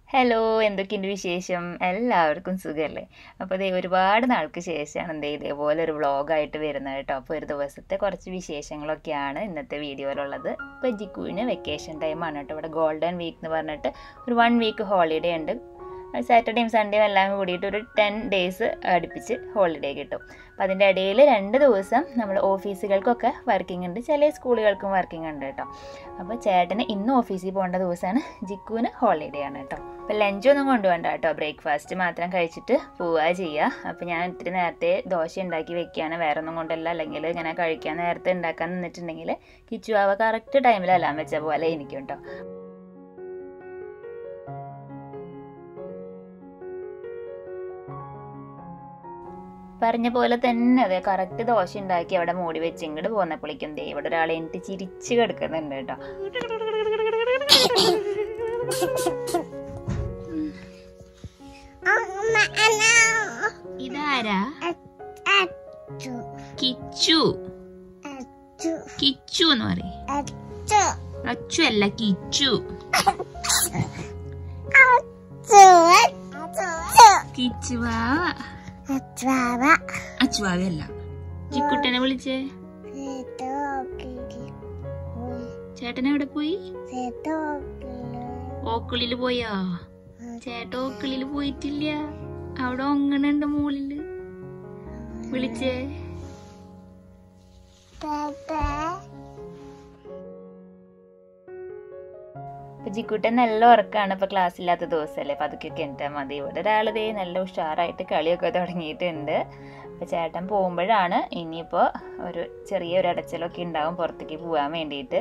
hello എന്തൊക്കെയുണ്ട് വിശേഷം എല്ലാവർക്കും സുഖമല്ലേ അപ്പോൾ ദേ ഒരുപാട് നാൾക്ക് ശേഷമാണ് എന്തേ ഇതേപോലെ ഒരു വ്ളോഗായിട്ട് വരുന്നത് കേട്ടോ അപ്പോൾ ഒരു ദിവസത്തെ കുറച്ച് വിശേഷങ്ങളൊക്കെയാണ് ഇന്നത്തെ വീഡിയോയിലുള്ളത് ഇപ്പോൾ ജിക്കുവിന് വെക്കേഷൻ ടൈമാണ് കേട്ടോ ഇവിടെ ഗോൾഡൻ വീക്ക് എന്ന് പറഞ്ഞിട്ട് ഒരു വൺ വീക്ക് ഹോളിഡേ ഉണ്ട് സാറ്റർഡേയും സൺഡേയും എല്ലാം കൂടിയിട്ട് ഒരു ടെൻ ഡേയ്സ് അടുപ്പിച്ച് ഹോളിഡേ കിട്ടും അപ്പം അതിൻ്റെ ഇടയിൽ രണ്ട് ദിവസം നമ്മൾ ഓഫീസുകൾക്കൊക്കെ വർക്കിംഗ് ഉണ്ട് ചില സ്കൂളുകൾക്കും വർക്കിംഗ് ഉണ്ട് കേട്ടോ അപ്പോൾ ചേട്ടന് ഇന്ന് ഓഫീസിൽ പോകേണ്ട ദിവസമാണ് ജിക്കുവിന് ഹോളിഡേ ആണ് കേട്ടോ അപ്പോൾ ലഞ്ചൊന്നും കൊണ്ടുപോകണ്ട കേട്ടോ ബ്രേക്ക്ഫാസ്റ്റ് മാത്രം കഴിച്ചിട്ട് പോവുക ചെയ്യുക അപ്പോൾ ഞാൻ ഇത്തിരി നേരത്തെ ദോശ ഉണ്ടാക്കി വെക്കുകയാണ് വേറെ ഒന്നും കൊണ്ടല്ല അല്ലെങ്കിൽ ഇങ്ങനെ കഴിക്കാൻ നേരത്തെ ഉണ്ടാക്കാൻ നിന്നിട്ടുണ്ടെങ്കിൽ കിച്ചു ആവ കറക്റ്റ് ടൈമിലെല്ലാം വെച്ച പോലെ എനിക്കും കേട്ടോ പറഞ്ഞ പോലെ തന്നെ അതെ കറക്റ്റ് ദോശ ഉണ്ടാക്കി അവിടെ മൂടി വെച്ച് ഇങ്ങോട്ട് പോന്നപ്പോഴേക്കും ദേ ഇവിടെ ഒരാൾ എനിക്ക് ചിരിച്ച് കിടക്കുന്നുണ്ട് കേട്ടോ ഇതാരാ കിച്ചു കിച്ചു എന്ന് പറയും അച്ചു അല്ല കിച്ചു കിച്ചുവാ അച്ചുവാവല്ല ചിക്കുട്ടനെ വിളിച്ചേ ചേട്ടൻ എവിടെ പോയി ഓക്കിളില് പോയാ ചേട്ടൻ ഓക്കിളില് പോയിട്ടില്ല അവിടെ ഒങ്ങണുണ്ട് മുകളില് വിളിച്ചേ ഇപ്പൊ ജിക്കുട്ടൻ നല്ല ഉറക്കാണ് ഇപ്പൊ ക്ലാസ് ഇല്ലാത്ത ദിവസമല്ലേ അപ്പൊ അതൊക്കെ കെട്ടാൽ മതി ഇവിടെ ഒരാൾ ദേ നല്ല ഉഷാറായിട്ട് കളിയൊക്കെ തുടങ്ങിയിട്ടുണ്ട് അപ്പൊ ചേട്ടൻ പോകുമ്പോഴാണ് ഇനിയിപ്പോ ഒരു ചെറിയ ഒരു അടച്ചലൊക്കെ ഉണ്ടാവും പുറത്തേക്ക് പോകാൻ വേണ്ടിയിട്ട്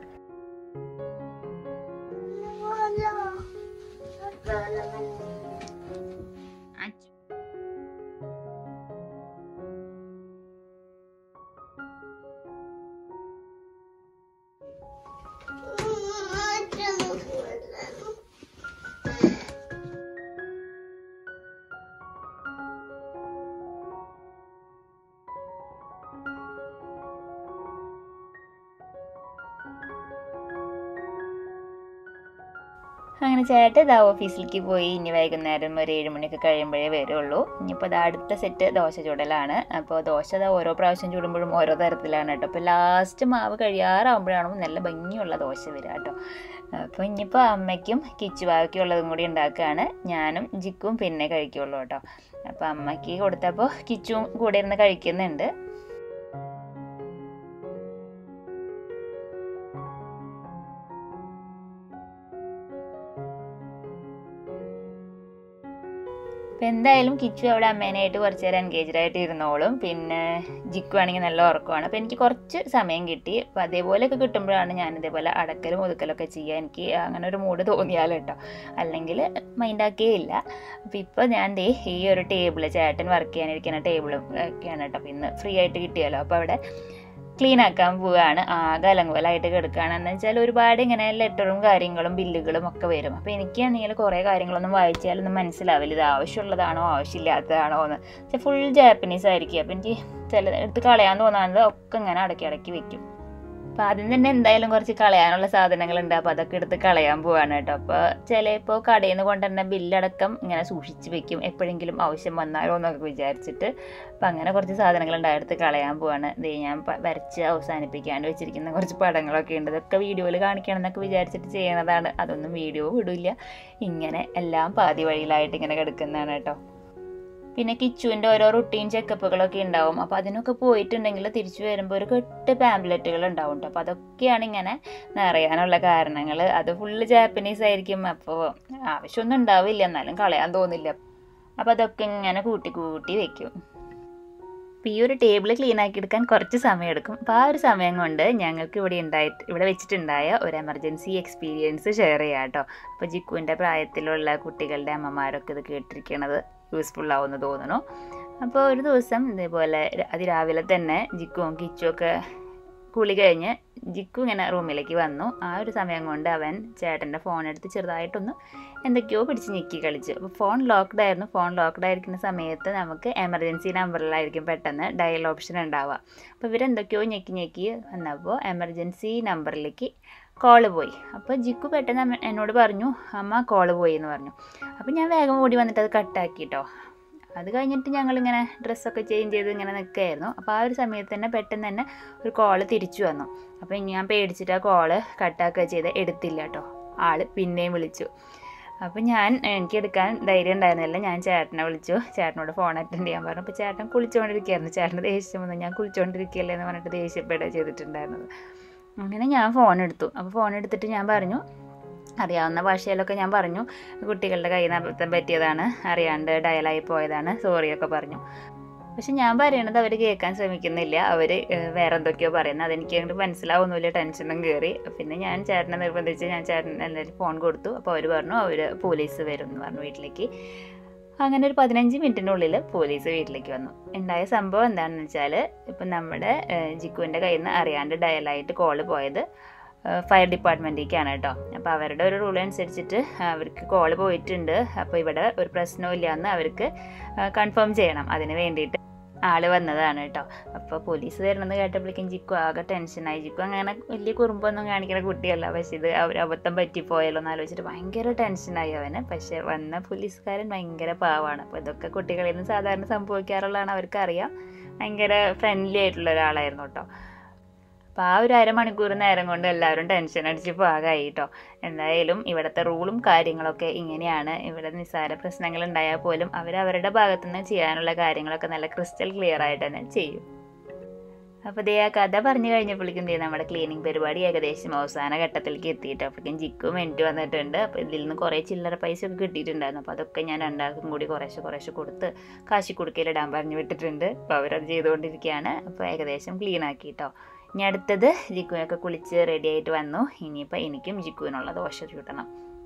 അങ്ങനെ ചേട്ടൻ ഇതാ ഓഫീസിലേക്ക് പോയി ഇനി വൈകുന്നേരം ഒരു ഏഴ് മണിയൊക്കെ കഴിയുമ്പോഴേ വരുള്ളൂ ഇനിയിപ്പോൾ ഇതാ അടുത്ത സെറ്റ് ദോശ ചൂടലാണ് അപ്പോൾ ദോശ ഇതാ ഓരോ പ്രാവശ്യം ചൂടുമ്പോഴും ഓരോ തരത്തിലാണ് കേട്ടോ അപ്പോൾ ലാസ്റ്റ് മാവ് കഴിയാറാകുമ്പോഴാണ് നല്ല ഭംഗിയുള്ള ദോശ വരിക കേട്ടോ അപ്പോൾ ഇനിയിപ്പോൾ അമ്മയ്ക്കും കിച്ചുവാക്കും ഉള്ളതും കൂടി ഉണ്ടാക്കുകയാണ് ഞാനും ജിക്കും പിന്നെ കഴിക്കുള്ളൂ കേട്ടോ അപ്പോൾ അമ്മയ്ക്ക് കൊടുത്തപ്പോൾ കിച്ചും കൂടെ ഇരുന്ന് കഴിക്കുന്നുണ്ട് അപ്പം എന്തായാലും കിച്ചു അവിടെ അമ്മേനായിട്ട് കുറച്ച് നേരം എൻഗേജ്ഡ് ആയിട്ട് ഇരുന്നോളും പിന്നെ ജിക്കു ആണെങ്കിൽ നല്ല ഉറക്കമാണ് അപ്പോൾ എനിക്ക് കുറച്ച് സമയം കിട്ടി അപ്പോൾ അതേപോലെയൊക്കെ കിട്ടുമ്പോഴാണ് ഞാൻ ഇതേപോലെ അടക്കലും ഒതുക്കലൊക്കെ ചെയ്യുക എനിക്ക് അങ്ങനെ ഒരു മൂഡ് തോന്നിയാൽ കേട്ടോ അല്ലെങ്കിൽ മൈൻഡാക്കേ ഇല്ല അപ്പോൾ ഇപ്പോൾ ഞാൻ ദേ ഈ ഒരു ടേബിൾ ചേട്ടൻ വർക്ക് ചെയ്യാനിരിക്കുന്ന ടേബിളും ഒക്കെയാണ് കേട്ടോ അപ്പോൾ ഇന്ന് ഫ്രീ ആയിട്ട് കിട്ടിയല്ലോ അപ്പോൾ അവിടെ ക്ലീൻ ആക്കാൻ പോവുകയാണ് ആകെ അലങ്കോലായിട്ട് കിടക്കുകയാണ് എന്ന് വെച്ചാൽ ഒരുപാട് ഇങ്ങനെ ലെറ്ററും കാര്യങ്ങളും ബില്ലുകളും ഒക്കെ വരും അപ്പോൾ എനിക്കാണെങ്കിൽ കുറേ കാര്യങ്ങളൊന്നും വായിച്ചാലൊന്നും മനസ്സിലാവില്ല ഇത് ആവശ്യമുള്ളതാണോ ആവശ്യമില്ലാത്തതാണോ എന്ന് പക്ഷെ ഫുൾ ജാപ്പനീസ് ആയിരിക്കും അപ്പോൾ എനിക്ക് ചില എടുത്ത് കളയാൻ തോന്നാത്തത് ഒക്കെ ഇങ്ങനെ അടക്കി അടക്കി വെക്കും അപ്പോൾ ആദ്യം തന്നെ എന്തായാലും കുറച്ച് കളയാനുള്ള സാധനങ്ങളുണ്ട് അപ്പോൾ അതൊക്കെ എടുത്ത് കളയാൻ പോവാണ് കേട്ടോ അപ്പോൾ ചിലപ്പോൾ കടയിൽ നിന്ന് കൊണ്ടുവരുന്ന ബില്ലടക്കം ഇങ്ങനെ സൂക്ഷിച്ച് വെക്കും എപ്പോഴെങ്കിലും ആവശ്യം വന്നാലോ എന്നൊക്കെ വിചാരിച്ചിട്ട് അപ്പം അങ്ങനെ കുറച്ച് സാധനങ്ങളുണ്ട് എടുത്ത് കളയാൻ പോവാണ് ഇത് ഞാൻ വരച്ച് അവസാനിപ്പിക്കാണ്ട് വെച്ചിരിക്കുന്ന കുറച്ച് പടങ്ങളൊക്കെ ഉണ്ട് ഇതൊക്കെ വീഡിയോയിൽ കാണിക്കണം എന്നൊക്കെ വിചാരിച്ചിട്ട് ചെയ്യണതാണ് അതൊന്നും വീഡിയോ വിടില്ല ഇങ്ങനെ എല്ലാം പാതി വഴിയിലായിട്ട് ഇങ്ങനെ കിടക്കുന്നതാണ് കേട്ടോ പിന്നെ കിച്ചുവിൻ്റെ ഓരോ റുട്ടീൻ ചെക്കപ്പുകളൊക്കെ ഉണ്ടാവും അപ്പോൾ അതിനൊക്കെ പോയിട്ടുണ്ടെങ്കിൽ തിരിച്ചു വരുമ്പോൾ ഒരു കെട്ട് പാംപ്ലെറ്റുകൾ ഉണ്ടാവും കേട്ടോ അപ്പോൾ അതൊക്കെയാണ് ഇങ്ങനെ നിറയാനുള്ള കാരണങ്ങൾ അത് ഫുള്ള് ജാപ്പനീസ് ആയിരിക്കും അപ്പോൾ ആവശ്യമൊന്നും ഉണ്ടാവില്ല എന്നാലും കളയാൻ തോന്നില്ല അപ്പോൾ അതൊക്കെ ഇങ്ങനെ കൂട്ടി കൂട്ടി വെക്കും അപ്പോൾ ഈ ഒരു ടേബിൾ ക്ലീൻ ആക്കി എടുക്കാൻ കുറച്ച് സമയം എടുക്കും അപ്പോൾ ആ ഒരു സമയം കൊണ്ട് ഞങ്ങൾക്ക് ഇവിടെ ഉണ്ടായിട്ട് ഇവിടെ വെച്ചിട്ടുണ്ടായ ഒരു എമർജൻസി എക്സ്പീരിയൻസ് ഷെയർ ചെയ്യാം കേട്ടോ അപ്പോൾ ജിക്കുവിൻ്റെ പ്രായത്തിലുള്ള കുട്ടികളുടെ അമ്മമാരൊക്കെ ഇത് കേട്ടിരിക്കണത് യൂസ്ഫുൾ ആവുമെന്ന് തോന്നുന്നു അപ്പോൾ ഒരു ദിവസം ഇതേപോലെ അതിരാവിലെ തന്നെ ജിക്കുവും കിച്ചും ഒക്കെ കുളി കഴിഞ്ഞ് ജിക്കു ഇങ്ങനെ റൂമിലേക്ക് വന്നു ആ ഒരു സമയം കൊണ്ട് അവൻ ചേട്ടൻ്റെ ഫോൺ എടുത്ത് ചെറുതായിട്ടൊന്ന് എന്തൊക്കെയോ പിടിച്ച് ഞെക്കി കളിച്ചു അപ്പോൾ ഫോൺ ലോക്ക്ഡ് ആയിരുന്നു ഫോൺ ലോക്ക്ഡ് ആയിരിക്കുന്ന സമയത്ത് നമുക്ക് എമർജൻസി നമ്പറിലായിരിക്കും പെട്ടെന്ന് ഡയൽ ഓപ്ഷൻ ഉണ്ടാവുക അപ്പോൾ ഇവരെന്തൊക്കെയോ ഞെക്കി ഞെക്കി വന്നപ്പോൾ എമർജൻസി നമ്പറിലേക്ക് കോള് പോയി അപ്പോൾ ജിക്കു പെട്ടെന്ന് അമ്മ- എന്നോട് പറഞ്ഞു അമ്മ കോള് പോയി എന്ന് പറഞ്ഞു അപ്പോൾ ഞാൻ വേഗം ഓടി വന്നിട്ട് അത് കട്ടാക്കി കേട്ടോ അത് കഴിഞ്ഞിട്ട് ഞങ്ങളിങ്ങനെ ഡ്രസ്സൊക്കെ ചേഞ്ച് ചെയ്ത് ഇങ്ങനെ നിൽക്കുകയായിരുന്നു അപ്പോൾ ആ ഒരു സമയത്ത് തന്നെ പെട്ടെന്ന് തന്നെ ഒരു കോള് തിരിച്ചു വന്നു അപ്പോൾ ഞാൻ പേടിച്ചിട്ട് ആ കോള് കട്ടാക്കുക ചെയ്ത് എടുത്തില്ല കേട്ടോ ആള് പിന്നെയും വിളിച്ചു അപ്പോൾ ഞാൻ എനിക്ക് എടുക്കാൻ ധൈര്യം ഉണ്ടായിരുന്നില്ല ഞാൻ ചേട്ടനെ വിളിച്ചു ചേട്ടനോട് ഫോൺ അറ്റൻഡ് ചെയ്യാൻ പറഞ്ഞു അപ്പോൾ ചേട്ടൻ കുളിച്ചുകൊണ്ടിരിക്കുകയായിരുന്നു ചേട്ടന് ദേഷ്യം വന്നു ഞാൻ കുളിച്ചുകൊണ്ടിരിക്കുകയല്ലേ എന്ന് പറഞ്ഞിട്ട് ദേഷ്യപ്പെടുക ചെയ്തിട്ടുണ്ടായിരുന്നത് അങ്ങനെ ഞാൻ ഫോൺ എടുത്തു അപ്പോൾ ഫോൺ എടുത്തിട്ട് ഞാൻ പറഞ്ഞു അറിയാവുന്ന ഭാഷയിലൊക്കെ ഞാൻ പറഞ്ഞു കുട്ടികളുടെ കയ്യിൽ നിന്ന് അബദ്ധം പറ്റിയതാണ് അറിയാണ്ട് ഡയലായി പോയതാണ് സോറിയൊക്കെ പറഞ്ഞു പക്ഷെ ഞാൻ പറയണത് അവർ കേൾക്കാൻ ശ്രമിക്കുന്നില്ല അവർ വേറെ എന്തൊക്കെയോ പറയുന്നത് അതെനിക്ക് അങ്ങോട്ട് മനസ്സിലാവുന്നില്ല ടെൻഷനും കയറി പിന്നെ ഞാൻ ചേട്ടനെ നിർബന്ധിച്ച് ഞാൻ ചേട്ടൻ എന്തായാലും ഫോൺ കൊടുത്തു അപ്പോൾ അവർ പറഞ്ഞു അവർ പോലീസ് വരും എന്ന് പറഞ്ഞു വീട്ടിലേക്ക് അങ്ങനെ ഒരു പതിനഞ്ച് മിനിറ്റിനുള്ളിൽ പോലീസ് വീട്ടിലേക്ക് വന്നു ഉണ്ടായ സംഭവം എന്താണെന്ന് വെച്ചാൽ ഇപ്പം നമ്മുടെ ഏഹ്, ജിക്കുവിൻ്റെ കയ്യിൽ നിന്ന് അറിയാണ്ട് ഡയലായിട്ട് കോള് പോയത് ഫയർ ഡിപ്പാർട്ട്മെൻറ്റിലേക്കാണ് കേട്ടോ അപ്പോൾ അവരുടെ ഒരു റൂൾ അനുസരിച്ചിട്ട് അവർക്ക് കോള് പോയിട്ടുണ്ട് അപ്പോൾ ഇവിടെ ഒരു പ്രശ്നവും ഇല്ല എന്ന് അവർക്ക് കൺഫേം ചെയ്യണം അതിന് വേണ്ടിയിട്ട് ആള് വന്നതാണ് കേട്ടോ അപ്പോൾ പോലീസ് വരണമെന്ന് കേട്ടപ്പോഴേക്കും ജിക്കു ആകെ ടെൻഷനായി ജിക്കു അങ്ങനെ വലിയ കുറുമ്പൊന്നും കാണിക്കുന്ന കുട്ടിയല്ല പക്ഷേ ഇത് അവർ അബദ്ധം പറ്റിപ്പോയല്ലോ എന്ന് ആലോചിച്ചിട്ട് ഭയങ്കര ടെൻഷനായി അവന് പക്ഷേ വന്ന പോലീസുകാരൻ ഭയങ്കര പാവമാണ് അപ്പോൾ ഇതൊക്കെ കുട്ടികളിൽ നിന്ന് സാധാരണ സംഭവിക്കാറുള്ളതാണ് അവർക്കറിയാം ഭയങ്കര ഫ്രണ്ട്ലി ആയിട്ടുള്ള ഒരാളായിരുന്നു കേട്ടോ അപ്പോൾ ആ ഒരു അരമണിക്കൂർ നേരം കൊണ്ട് എല്ലാവരും ടെൻഷൻ അടിച്ച് പാകമായി കേട്ടോ എന്തായാലും ഇവിടുത്തെ റൂളും കാര്യങ്ങളൊക്കെ ഇങ്ങനെയാണ് ഇവിടെ നിസ്സാര പ്രശ്നങ്ങൾ ഉണ്ടായാൽ പോലും അവർ അവരുടെ ഭാഗത്തുനിന്ന് ചെയ്യാനുള്ള കാര്യങ്ങളൊക്കെ നല്ല ക്രിസ്റ്റൽ ക്ലിയർ ആയിട്ട് തന്നെ ചെയ്യും അപ്പോൾ ദേ ആ കഥ പറഞ്ഞു കഴിഞ്ഞപ്പോഴേക്കും ദേ നമ്മുടെ ക്ലീനിങ് പരിപാടി ഏകദേശം അവസാന ഘട്ടത്തിലേക്ക് എത്തിയിട്ട് അപ്പോഴേക്കും ജിക്കും എനിക്ക് വന്നിട്ടുണ്ട് അപ്പോൾ ഇതിൽ നിന്ന് കുറേ ചില്ലറ പൈസ ഒക്കെ കിട്ടിയിട്ടുണ്ടായിരുന്നു അപ്പോൾ അതൊക്കെ ഞാൻ രണ്ടാൾക്കും കൂടി കുറേശ്ശെ കുറേശ്ശെ കൊടുത്ത് കാശി കുടുക്കയിലിടാൻ പറഞ്ഞു വിട്ടിട്ടുണ്ട് അപ്പോൾ അവരത് ചെയ്തുകൊണ്ടിരിക്കുകയാണ് അപ്പോൾ ഏകദേശം ക്ലീൻ ആക്കി കേട്ടോ ഇനി അടുത്തത് ജിക്കുവിനൊക്കെ കുളിച്ച് റെഡി ആയിട്ട് വന്നു ഇനിയിപ്പോൾ എനിക്കും ജിക്കുവിനുള്ള ദോശ ചൂട്ടണം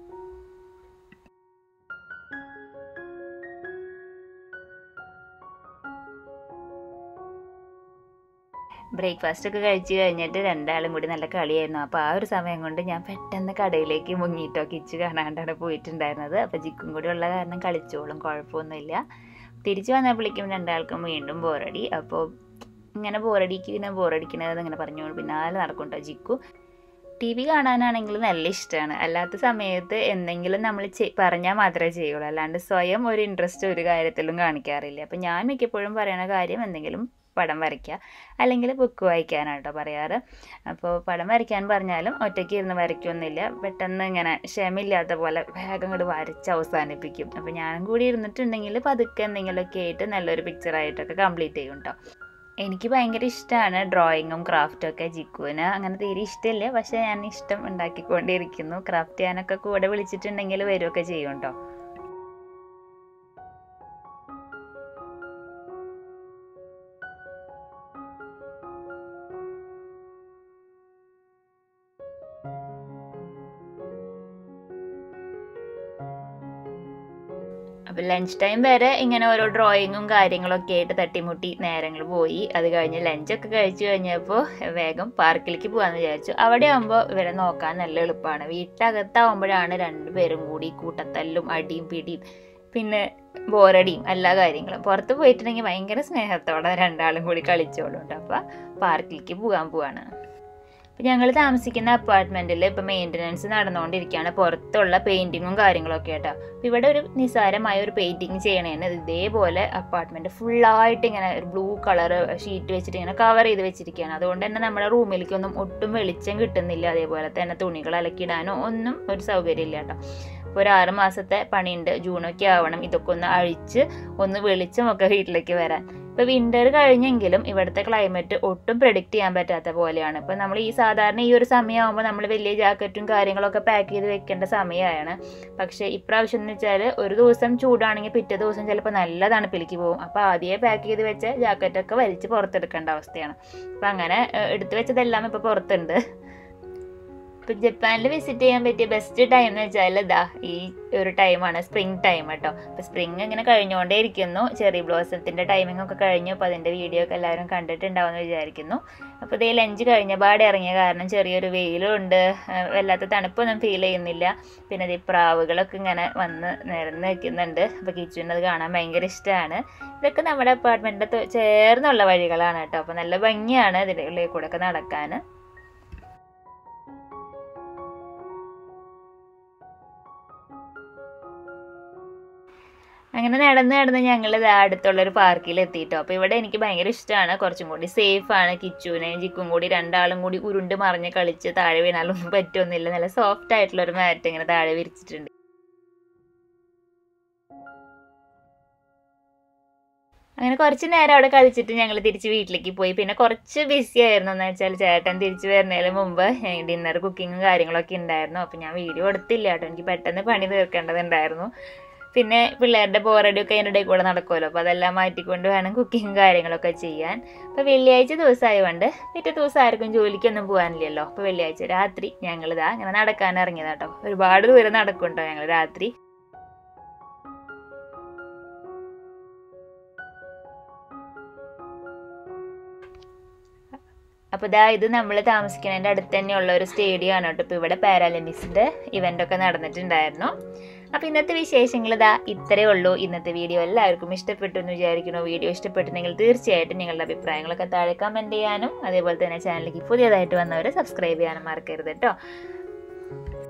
ബ്രേക്ക്ഫാസ്റ്റ് ഒക്കെ കഴിച്ച് കഴിഞ്ഞിട്ട് രണ്ടാളും കൂടി നല്ല കളിയായിരുന്നു അപ്പോൾ ആ ഒരു സമയം കൊണ്ട് ഞാൻ പെട്ടെന്ന് കടയിലേക്ക് മുങ്ങിയിട്ടോ കിച്ച് കാണാണ്ടാണ് പോയിട്ടുണ്ടായിരുന്നത് അപ്പോൾ ജിക്കും കൂടി ഉള്ള കാരണം കളിച്ചോളും കുഴപ്പമൊന്നുമില്ല തിരിച്ചു വന്നപ്പോഴേക്കും രണ്ടാൾക്കും വീണ്ടും ബോറടി അപ്പോൾ ഇങ്ങനെ ബോറടിക്കുന്ന ബോറടിക്കണത് ഇങ്ങനെ പറഞ്ഞു പിന്നാലെ നടക്കും കേട്ടോ ജിക്കു ടി വി കാണാനാണെങ്കിൽ നല്ല ഇഷ്ടമാണ് അല്ലാത്ത സമയത്ത് എന്തെങ്കിലും നമ്മൾ പറഞ്ഞാൽ മാത്രമേ ചെയ്യുള്ളൂ അല്ലാണ്ട് സ്വയം ഒരു ഇൻട്രസ്റ്റ് ഒരു കാര്യത്തിലും കാണിക്കാറില്ല അപ്പം ഞാൻ മിക്കപ്പോഴും പറയണ കാര്യം എന്തെങ്കിലും പടം വരയ്ക്കുക അല്ലെങ്കിൽ ബുക്ക് വായിക്കാനാണ് കേട്ടോ പറയാറ് അപ്പോൾ പടം വരയ്ക്കാൻ പറഞ്ഞാലും ഒറ്റയ്ക്ക് ഇരുന്ന് വരയ്ക്കൊന്നുമില്ല പെട്ടെന്ന് ഇങ്ങനെ ക്ഷമയില്ലാത്ത പോലെ വേഗം ഇങ്ങോട്ട് വരച്ച് അവസാനിപ്പിക്കും അപ്പോൾ ഞാനും കൂടി ഇരുന്നിട്ടുണ്ടെങ്കിൽ പതുക്കെ എന്തെങ്കിലുമൊക്കെ ആയിട്ട് നല്ലൊരു പിക്ചറായിട്ടൊക്കെ കംപ്ലീറ്റ് ചെയ്യും കേട്ടോ എനിക്ക് ഭയങ്കര ഇഷ്ടമാണ് ഡ്രോയിങ്ങും ക്രാഫ്റ്റും ഒക്കെ ജിക്കുവിന് അങ്ങനെ തീരെ ഇഷ്ടമില്ല പക്ഷേ ഞാൻ ഇഷ്ടം ഉണ്ടാക്കിക്കൊണ്ടിരിക്കുന്നു ക്രാഫ്റ്റ് ചെയ്യാനൊക്കെ കൂടെ വിളിച്ചിട്ടുണ്ടെങ്കിൽ വരുമൊക്കെ ചെയ്യും കേട്ടോ അപ്പം ലഞ്ച് ടൈം വരെ ഇങ്ങനെ ഓരോ ഡ്രോയിങ്ങും കാര്യങ്ങളൊക്കെ ആയിട്ട് തട്ടിമുട്ടി നേരങ്ങൾ പോയി അത് കഴിഞ്ഞ് ലഞ്ചൊക്കെ കഴിച്ചു കഴിഞ്ഞപ്പോൾ വേഗം പാർക്കിലേക്ക് പോകാമെന്ന് വിചാരിച്ചു അവിടെ ആകുമ്പോൾ ഇവരെ നോക്കാൻ നല്ല എളുപ്പമാണ് വീട്ടിനകത്താവുമ്പോഴാണ് രണ്ടുപേരും കൂടി കൂട്ടത്തല്ലും അടിയും പിടിയും പിന്നെ ബോറടിയും എല്ലാ കാര്യങ്ങളും പുറത്ത് പോയിട്ടുണ്ടെങ്കിൽ ഭയങ്കര സ്നേഹത്തോടെ രണ്ടാളും കൂടി കളിച്ചോളുണ്ട് അപ്പോൾ പാർക്കിലേക്ക് പോകാൻ പോവാണ് അപ്പം ഞങ്ങൾ താമസിക്കുന്ന അപ്പാർട്ട്മെൻറ്റിൽ ഇപ്പം മെയിൻ്റനൻസ് നടന്നുകൊണ്ടിരിക്കുകയാണ് പുറത്തുള്ള പെയിൻറ്റിങ്ങും കാര്യങ്ങളൊക്കെ കേട്ടോ അപ്പം ഇവിടെ ഒരു നിസ്സാരമായ ഒരു പെയിൻറ്റിങ് ചെയ്യണേന് ഇതേപോലെ അപ്പാർട്ട്മെൻറ്റ് ഫുള്ളായിട്ട് ഇങ്ങനെ ഒരു ബ്ലൂ കളർ ഷീറ്റ് വെച്ചിട്ട് ഇങ്ങനെ കവർ ചെയ്ത് വെച്ചിരിക്കുകയാണ് അതുകൊണ്ട് തന്നെ നമ്മുടെ റൂമിലേക്കൊന്നും ഒട്ടും വെളിച്ചം കിട്ടുന്നില്ല അതേപോലെ തന്നെ തുണികൾ അലക്കിടാനോ ഒന്നും ഒരു സൗകര്യമില്ല കേട്ടോ അപ്പോൾ ഒരു ആറ് മാസത്തെ പണിയുണ്ട് ജൂണൊക്കെ ആവണം ഇതൊക്കെ ഒന്ന് അഴിച്ച് ഒന്ന് വെളിച്ചമൊക്കെ വീട്ടിലേക്ക് വരാൻ ഇപ്പോൾ വിൻ്റർ കഴിഞ്ഞെങ്കിലും ഇവിടുത്തെ ക്ലൈമറ്റ് ഒട്ടും പ്രെഡിക്റ്റ് ചെയ്യാൻ പറ്റാത്ത പോലെയാണ് ഇപ്പോൾ നമ്മൾ ഈ സാധാരണ ഈ ഒരു സമയമാകുമ്പോൾ നമ്മൾ വലിയ ജാക്കറ്റും കാര്യങ്ങളൊക്കെ പാക്ക് ചെയ്ത് വെക്കേണ്ട സമയമാണ് പക്ഷേ ഇപ്രാവശ്യം എന്ന് വെച്ചാൽ ഒരു ദിവസം ചൂടാണെങ്കിൽ പിറ്റേ ദിവസം ചിലപ്പോൾ നല്ല തണുപ്പിലേക്ക് പോകും അപ്പോൾ ആദ്യമേ പാക്ക് ചെയ്ത് വെച്ച ജാക്കറ്റൊക്കെ വലിച്ച് പുറത്തെടുക്കേണ്ട അവസ്ഥയാണ് അപ്പം അങ്ങനെ ഏഹ്, എടുത്തു വെച്ചതെല്ലാം ഇപ്പോൾ പുറത്തുണ്ട് ഇപ്പം ജപ്പാനിൽ വിസിറ്റ് ചെയ്യാൻ പറ്റിയ ബെസ്റ്റ് ടൈം എന്ന് വെച്ചാൽ ഇതാ ഈ ഒരു ടൈമാണ് സ്പ്രിംഗ് ടൈം കേട്ടോ അപ്പോൾ സ്പ്രിംഗ് ഇങ്ങനെ കഴിഞ്ഞുകൊണ്ടേ ഇരിക്കുന്നു ചെറി ബ്ലോസത്തിൻ്റെ ടൈമിംഗ് ഒക്കെ കഴിഞ്ഞു അപ്പോൾ അതിൻ്റെ വീഡിയോ ഒക്കെ എല്ലാവരും കണ്ടിട്ടുണ്ടാവുമെന്ന് വിചാരിക്കുന്നു അപ്പോൾ ഇതേ ലഞ്ച് കഴിഞ്ഞ പാടെ ഇറങ്ങിയ കാരണം ചെറിയൊരു വെയിലും ഉണ്ട് ഏഹ് വല്ലാത്ത തണുപ്പൊന്നും ഫീൽ ചെയ്യുന്നില്ല പിന്നെ ഇത് പ്രാവുകളൊക്കെ ഇങ്ങനെ വന്ന് നിരന്ന് നിൽക്കുന്നുണ്ട് അപ്പോൾ കിച്ചുവിന് അത് കാണാൻ ഭയങ്കര ഇഷ്ടമാണ് ഇതൊക്കെ നമ്മുടെ അപ്പാർട്ട്മെൻറ്റിൻ്റെ ചേർന്നുള്ള വഴികളാണ് കേട്ടോ അപ്പോൾ നല്ല ഭംഗിയാണ് ഇതിൻ്റെ ഉള്ളിൽ കൂടെ ഒക്കെ നടക്കാൻ അങ്ങനെ നടന്ന് നടന്ന് ഞങ്ങൾ അടുത്തുള്ള ഒരു പാർക്കിൽ എത്തിയിട്ടോ അപ്പോൾ ഇവിടെ എനിക്ക് ഭയങ്കര ഇഷ്ടമാണ് കുറച്ചും കൂടി സേഫ് ആണ് കിച്ചുവിനെ ജിക്കും കൂടി രണ്ടാളും കൂടി ഉരുണ്ട് മറിഞ്ഞ് കളിച്ച് താഴെ വീണാലൊന്നും പറ്റുമൊന്നുമില്ല നല്ല സോഫ്റ്റ് ആയിട്ടുള്ള ഒരു മാറ്റ് ഇങ്ങനെ താഴെ വിരിച്ചിട്ടുണ്ട് അങ്ങനെ കുറച്ച് നേരം അവിടെ കളിച്ചിട്ട് ഞങ്ങൾ തിരിച്ച് വീട്ടിലേക്ക് പോയി പിന്നെ കുറച്ച് ബിസി ആയിരുന്നു എന്ന് വെച്ചാൽ ചേട്ടൻ തിരിച്ച് വരുന്നതിന് മുമ്പ് ഡിന്നർ കുക്കിങ്ങും കാര്യങ്ങളൊക്കെ ഉണ്ടായിരുന്നു അപ്പോൾ ഞാൻ വീഡിയോ എടുത്തില്ല കേട്ടോ എനിക്ക് പെട്ടെന്ന് പണി തീർക്കേണ്ടതുണ്ടായിരുന്നു പിന്നെ പിള്ളേരുടെ ബോറടിയൊക്കെ അതിൻ്റെ ഇടയിൽ കൂടെ നടക്കുമല്ലോ അപ്പോൾ അതെല്ലാം മാറ്റിക്കൊണ്ട് വേണം കുക്കിങ്ങും കാര്യങ്ങളൊക്കെ ചെയ്യാൻ അപ്പോൾ വെള്ളിയാഴ്ച ദിവസമായതുകൊണ്ട് പിറ്റേ ദിവസം ആർക്കും ജോലിക്കൊന്നും പോകാനില്ലല്ലോ അപ്പോൾ വെള്ളിയാഴ്ച രാത്രി ഞങ്ങളിതാ അങ്ങനെ നടക്കാൻ ഇറങ്ങിയതാട്ടോ ഒരുപാട് ദൂരം നടക്കുന്നുണ്ടോ ഞങ്ങൾ രാത്രി അപ്പോൾ ഇതാ ഇത് നമ്മൾ താമസിക്കുന്നതിൻ്റെ അടുത്ത് തന്നെയുള്ള ഒരു സ്റ്റേഡിയം ആണ് കേട്ടോ ഇപ്പോൾ ഇവിടെ പാരാലിമ്പിക്സിൻ്റെ ഇവൻ്റ് ഒക്കെ നടന്നിട്ടുണ്ടായിരുന്നു അപ്പോൾ ഇന്നത്തെ വിശേഷങ്ങൾ ഇതാ ഇത്രയേ ഉള്ളൂ ഇന്നത്തെ വീഡിയോ എല്ലാവർക്കും ഇഷ്ടപ്പെട്ടു എന്ന് വിചാരിക്കുന്നു വീഡിയോ ഇഷ്ടപ്പെട്ടിട്ടുണ്ടെങ്കിൽ തീർച്ചയായിട്ടും നിങ്ങളുടെ അഭിപ്രായങ്ങളൊക്കെ താഴെ കമൻറ്റ് ചെയ്യാനും അതേപോലെ തന്നെ ചാനലിലേക്ക് പുതിയതായിട്ട് വന്നവരെ സബ്സ്ക്രൈബ് ചെയ്യാനും മറക്കരുത് കേട്ടോ